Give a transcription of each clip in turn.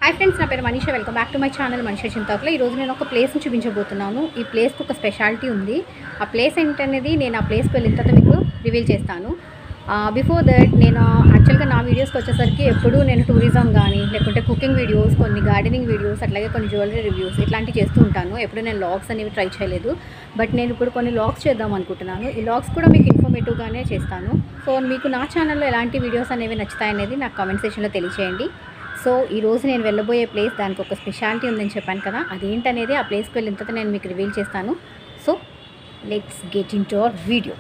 Hi friends నా పేరు Manisha welcome back to my channel Manisha చింతాకులో ఈరోజు నేను ఒక ప్లేస్ని చూపించబోతున్నాను ఈ ప్లేస్కి ఒక స్పెషాలిటీ ఉంది ఆ ప్లేస్ ఏంటనేది నేను ఆ ప్లేస్కి వెళ్ళిన తర్వాత మీకు రివీల్ చేస్తాను బిఫోర్ దట్ నేను యాక్చువల్గా నా వీడియోస్కి వచ్చేసరికి ఎప్పుడూ నేను టూరిజం కానీ లేకుంటే కుకింగ్ వీడియోస్ కొన్ని గార్డెనింగ్ వీడియోస్ అట్లాగే కొన్ని జ్యువెలరీ రివ్యూస్ ఇట్లాంటివి చేస్తూ ఉంటాను ఎప్పుడు నేను లాగ్స్ అనేవి ట్రై చేయలేదు బట్ నేను ఇప్పుడు కొన్ని లాగ్స్ చేద్దాం అనుకుంటున్నాను ఈ లాగ్స్ కూడా మీకు ఇన్ఫర్మేటివ్గానే చేస్తాను సో మీకు నా ఛానల్లో ఎలాంటి వీడియోస్ అనేవి నచ్చుతాయనేది నాకు కామెంట్ సెక్షన్లో తెలియచేయండి సో ఈ రోజు నేను వెళ్ళబోయే ప్లేస్ దానికి ఒక స్పెషాలిటీ ఉందని చెప్పాను కదా అదేంటనేది ఆ ప్లేస్కి వెళ్ళిన తర్వాత నేను మీకు రివీల్ చేస్తాను so let's get into our video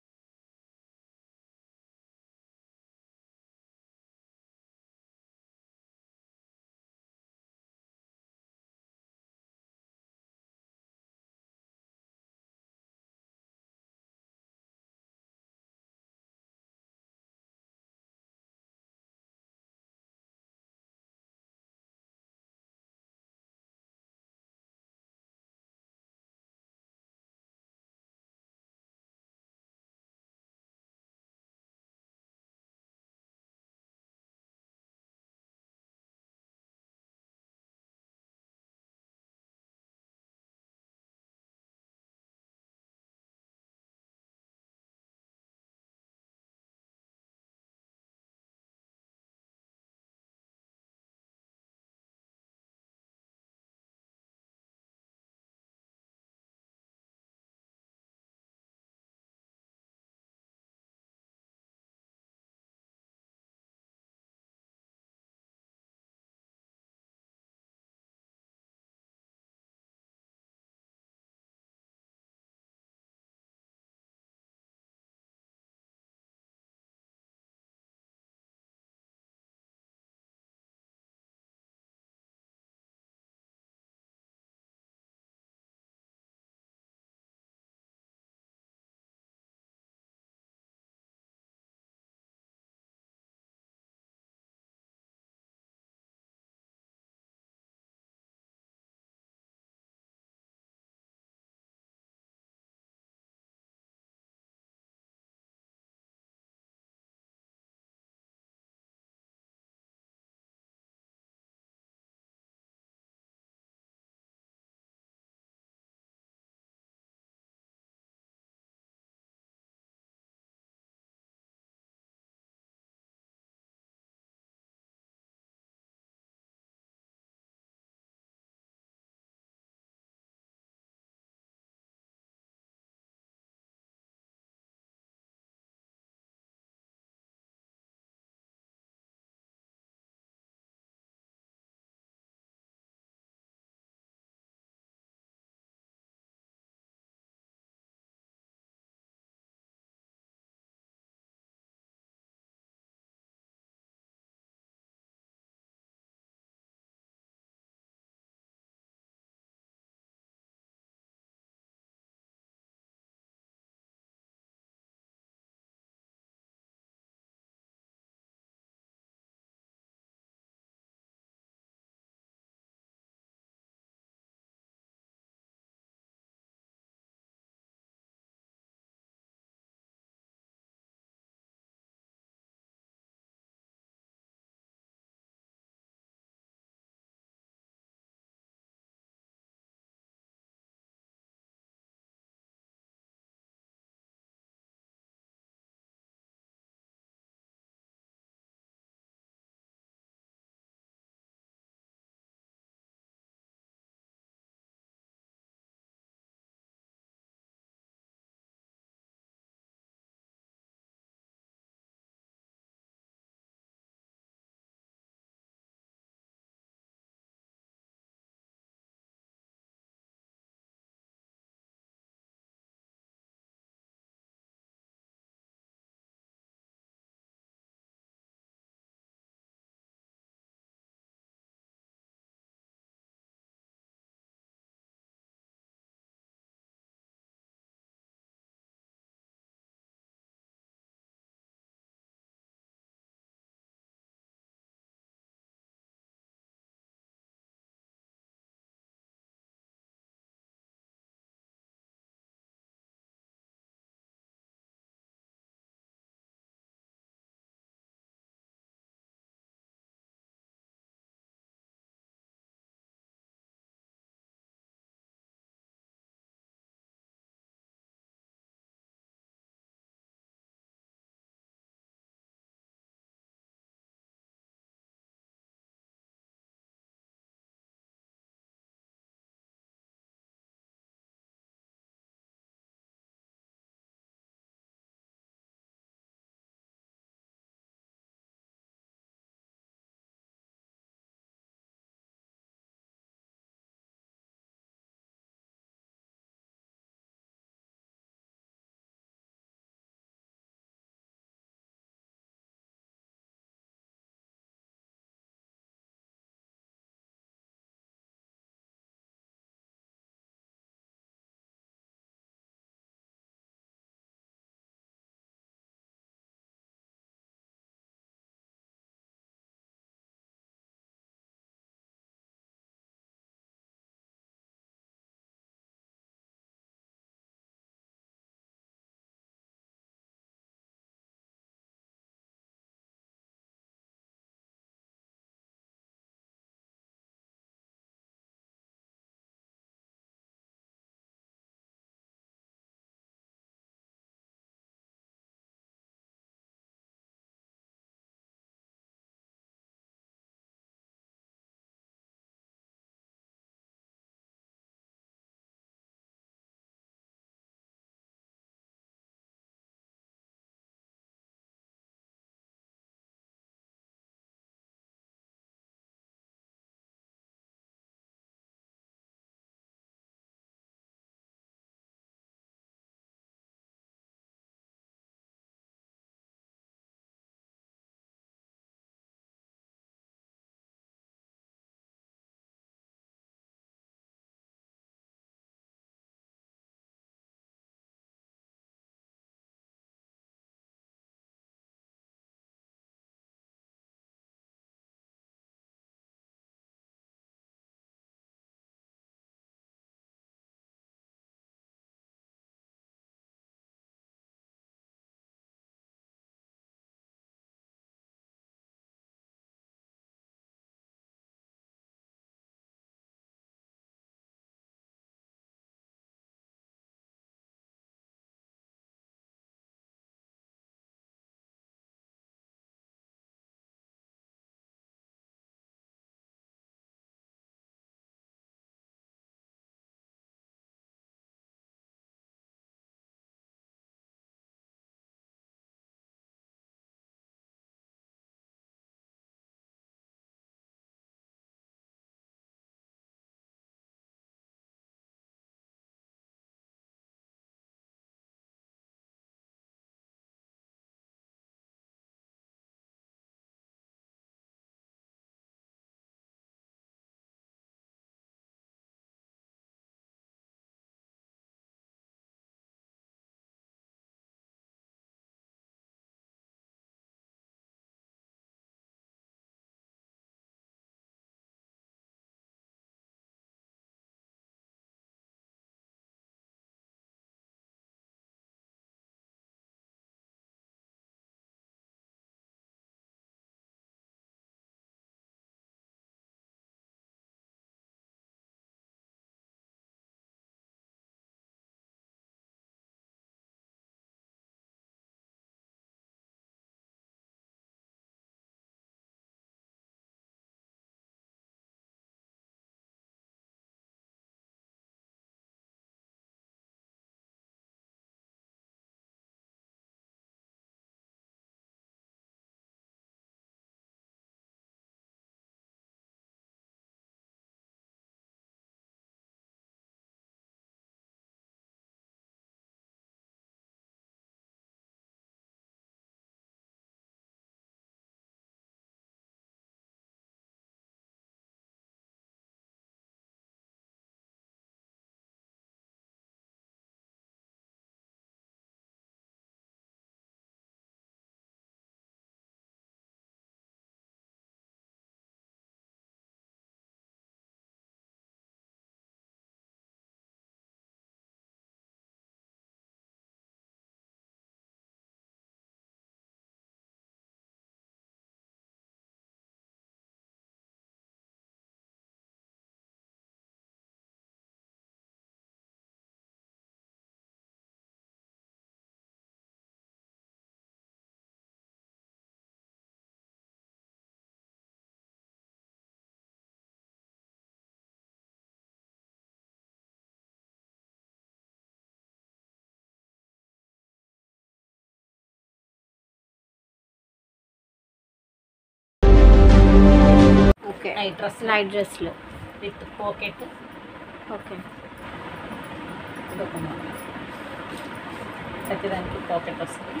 okay night dress night డ్రెస్లు విత్ పాకెట్ ఓకే ఇది ఒక మోడల్ ప్రతిదానికి పాకెట్ వస్తుంది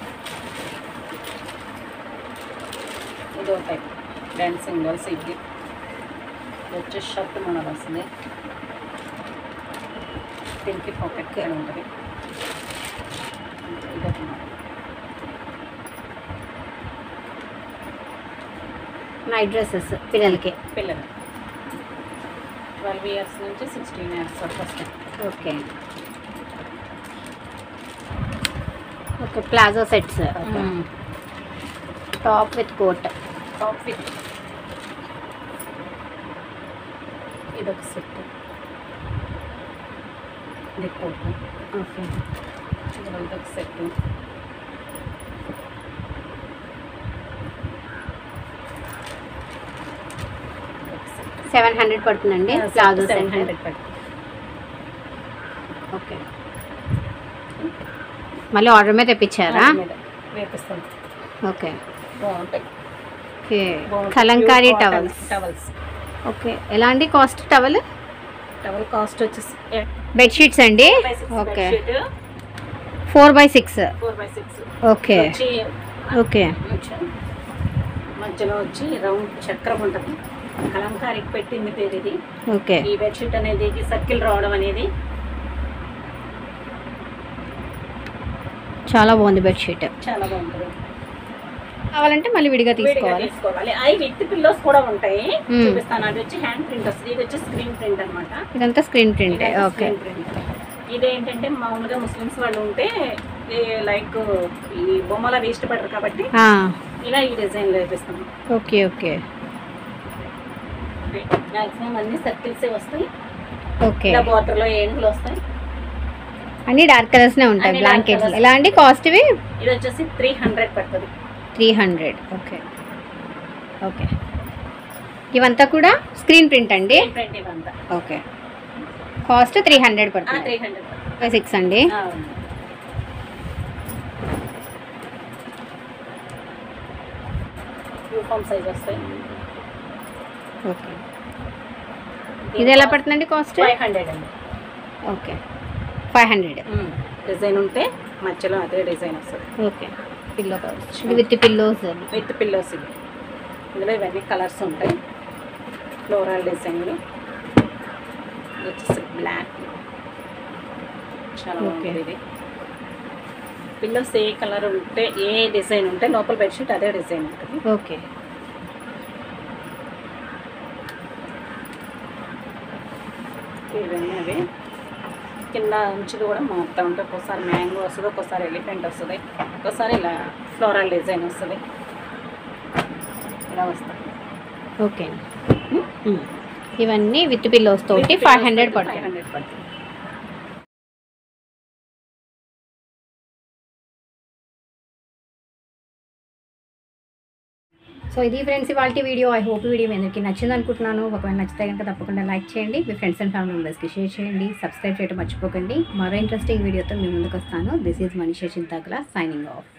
ఇది ఒక టైప్ డాన్సింగ్ గర్ల్స్ ఇది ఇది వచ్చేసి షర్ట్ మోడల్ వస్తుంది దీనికి పాకెట్ ఇక్కడ ఉంటుంది ఇది ఒక మోడల్ నైట్ డ్రెస్సెస్ పిల్లలకి పిల్లలు ట్వెల్వ్ ఇయర్స్ నుంచి సిక్స్టీన్ ఇయర్స్ వరకు వస్తాయి okay okay palazzo sets Okay. Top with coat top fit ఇది ఒక సెట్ ఇది కోట్ ఓకే ఇది ఒక సెట్ సెవెన్ హండ్రెడ్ పడుతుందండి ప్లాజో సెవెన్ సెట్ హండ్రెడ్ పడుతుంది ఓకే మళ్ళీ ఆర్డర్ మీద తెప్పించారా వేపిస్తాం ఓకే బాగుంటాయి okay Kalamkari towels towels okay ఎలా అండి కాస్ట్ టవల్ టవల్ కాస్ట్ వచ్చేసి బెడ్షీట్స్ అండి okay four by six four by six okay వచ్చి ఓకే మధ్యలో వచ్చి రౌండ్ చక్రం ఉంటుంది కలంకారీకి పెట్టింది పేరు ఇది ఓకే ఈ బెడ్షీట్ అనేది సర్కిల్ రావడం అనేది చాలా బాగుంది బెడ్షీట్ చాలా బాగుంటుంది కావాలంటే మళ్ళీ విడిగా విడిగా తీసుకోవాలి తీసుకోవాలి అవి విత్ పిల్లోస్ కూడా ఉంటాయి Hmm. చూపిస్తాను అది వచ్చి హ్యాండ్ ప్రింట్ వస్తుంది ఇది వచ్చి స్క్రీన్ ప్రింట్ అనమాట ఇదంతా స్క్రీన్ ప్రింట్ ఓకే ఇదేంటంటే మామూలుగా ముస్లిమ్స్ వాళ్ళు ఉంటే లైక్ ఈ బొమ్మలు అవి ఇష్టపడరు కాబట్టి ఇలా ఈ డిజైన్ వేపిస్తాం ఓకే ఓకే మాక్సిమం అన్ని సర్కిల్స్ వస్తాయి ఓకే ఇలా బార్డర్ లో ఏనుగులు వస్తాయి అన్ని డార్క్ కలర్స్నే ఉంటాయి అన్ని dark బ్లాంకెట్స్ colours. ఎలా అండి కాస్ట్ ఇవి ఇది వచ్చేసి త్రీ హండ్రెడ్ పడుతుంది త్రీ హండ్రెడ్ ఓకే ఓకే ఇవంతా కూడా స్క్రీన్ ప్రింట్ అండి ప్రింట్ ఇవంతా ఓకే కాస్ట్ త్రీ హండ్రెడ్ పడుతుంది త్రీ హండ్రెడ్ సిక్స్ అండి యూనిఫామ్ సైజ్ వస్తాయి ఓకే ఇది ఎలా పడుతుందండి కాస్ట్ ఫైవ్ హండ్రెడ్ అండి ఓకే ఫైవ్ హండ్రెడ్ డిజైన్ ఉంటే మధ్యలో అదే డిజైన్ వస్తుంది ఓకే పిల్లో కవర్స్ ఇది విత్ పిల్లోస్ విత్ పిల్లోస్ ఇది ఇందులో ఇవన్నీ కలర్స్ ఉంటాయి ఫ్లోరల్ డిజైన్లు ఇది వచ్చేసి బ్లాక్ చాలా Okay. బాగుంది ఇది పిల్లోస్ ఏ కలర్ ఉంటే ఏ డిజైన్ ఉంటే లోపల బెడ్షీట్ అదే డిజైన్ ఉంటుంది ఓకే ఇవన్నీ అవి కింద అంచులు కూడా మారుతూ ఉంటాయి ఒక్కోసారి మ్యాంగో వస్తుంది ఒక్కోసారి ఎలిఫెంట్ వస్తుంది ఒక్కోసారి ఇలా ఫ్లోరల్ డిజైన్ వస్తుంది ఇలా వస్తుంది ఓకే ఇవన్నీ విత్ పిల్లోస్ తోటి ఫైవ్ హండ్రెడ్ ఫైవ్ పడుతుంది హండ్రెడ్ పడుతుంది సో ఇది ఫ్రెండ్స్ ఇవాళ వీడియో ఐ హోప్ వీడియో మీ అందరికీ నచ్చింది అనుకుంటున్నాను ఒకవేళ నచ్చితే కనుక తప్పకుండా లైక్ చేయండి మీ ఫ్రెండ్స్ అండ్ ఫ్యామిలీ మెంబర్స్కి షేర్ చేయండి సబ్స్క్రైబ్ చేయడం మర్చిపోకండి మరో ఇంట్రెస్టింగ్ వీడియోతో మీ ముందుకు వస్తాను this is Manisha Chintakula signing of